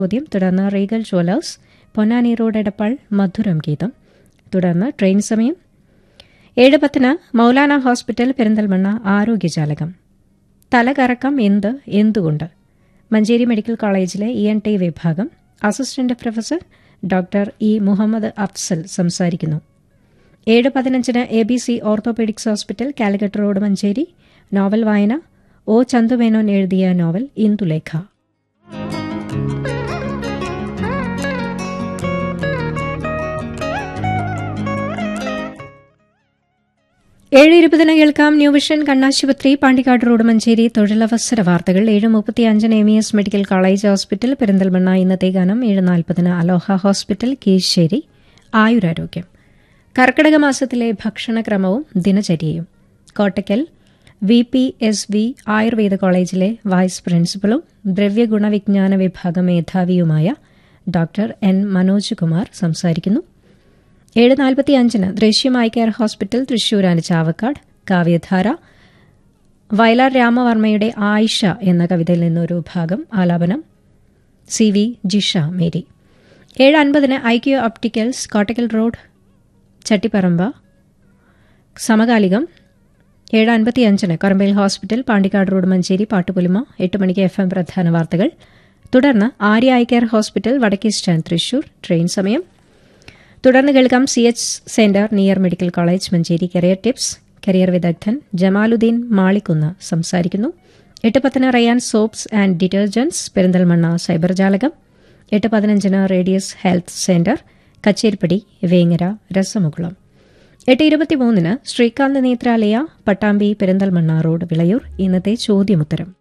ചോദ്യം തുടർന്ന് Regal Jewellers Ponnani road Edappal മധുരം ഗീതം തുടർന്ന് ട്രെയിൻ സമയം ഏഴ് പത്തിന് മൗലാന ഹോസ്പിറ്റൽ പെരിന്തൽമണ്ണ ആരോഗ്യജാലകം തലകറക്കം എന്ത് എന്തുകൊണ്ട് മഞ്ചേരി മെഡിക്കൽ കോളേജിലെ ഇ എൻ ടി വിഭാഗം assistant professor doctor E Muhammad Afsal സംസാരിക്കുന്നു ഏഴ് പതിനഞ്ചിന് A B C orthopaedics hospital Calicut road Manjeri novel വായന ഒ ചന്തുമേനോൻ എഴുതിയ നോവൽ ഇന്ദുലേഖ ഏഴ് ഇരുപതിന് കേൾക്കാം ന്യൂ വിഷൻ കണ്ണാശുപത്രി പാണ്ടിക്കാട് റോഡ് മഞ്ചേരി തൊഴിലവസര വാർത്തകൾ ഏഴ് മുപ്പത്തി അഞ്ചിന് M E S medical college hospital Perinthalmanna ഇന്നത്തെ ഗാനം ഏഴ് നാൽപ്പതിന് അലോഹ ഹോസ്പിറ്റൽ കീശ്ശേരി ആയുരാരോഗ്യം കർക്കിടക മാസത്തിലെ ഭക്ഷണക്രമവും ദിനചര്യയും Kottakkal V P S V Ayurveda കോളേജിലെ വൈസ് പ്രിൻസിപ്പലും ദ്രവ്യഗുണവിജ്ഞാന വിഭാഗം മേധാവിയുമായ ഡോക്ടർ എൻ മനോജ് കുമാർ സംസാരിക്കുന്നു ഏഴ് നാൽപ്പത്തി അഞ്ചിന് ദൃശ്യം ഐ കെയർ ഹോസ്പിറ്റൽ തൃശൂരാന് ചാവക്കാട് കാവ്യധാര വയലാർ രാമവർമ്മയുടെ ആയിഷ എന്ന കവിതയിൽ നിന്നൊരു ഭാഗം ആലാപനം സി വി ജിഷ മേരി ഏഴ് അൻപതിന് IQ opticals Kottakkal road Chattiparamba സമകാലികം ഏഴ് അൻപത്തി അഞ്ചിന് കൊറമ്പയിൽ ഹോസ്പിറ്റൽ പാണ്ടിക്കാട് റോഡ് മഞ്ചേരി പാട്ടുപുലിമ എട്ട് മണിക്ക് എഫ് എം പ്രധാന വാർത്തകൾ തുടർന്ന് ആര്യ ഐ കെയർ ഹോസ്പിറ്റൽ വടക്കേ സ്റ്റാൻഡ് തൃശൂർ ട്രെയിൻ സമയം തുടർന്ന് കേൾക്കാം C H centre near medical college Manjeri career tips career വിദഗ്ധൻ ജമാലുദ്ദീൻ മാളിക്കുന്ന് സംസാരിക്കുന്നു എട്ട് പത്തിന് Rayan soaps and detergents Perinthalmanna cyber ജാലകം എട്ട് പതിനഞ്ചിന് radius health centre Kacheripadi Vengara രസമുകുളം എട്ട് ഇരുപത്തിമൂന്നിന് ശ്രീകാന്ത് നേത്രാലയ പട്ടാമ്പി പെരിന്തൽമണ്ണ റോഡ് വിളയൂർ ഇന്നത്തെ ചോദ്യമുത്തരം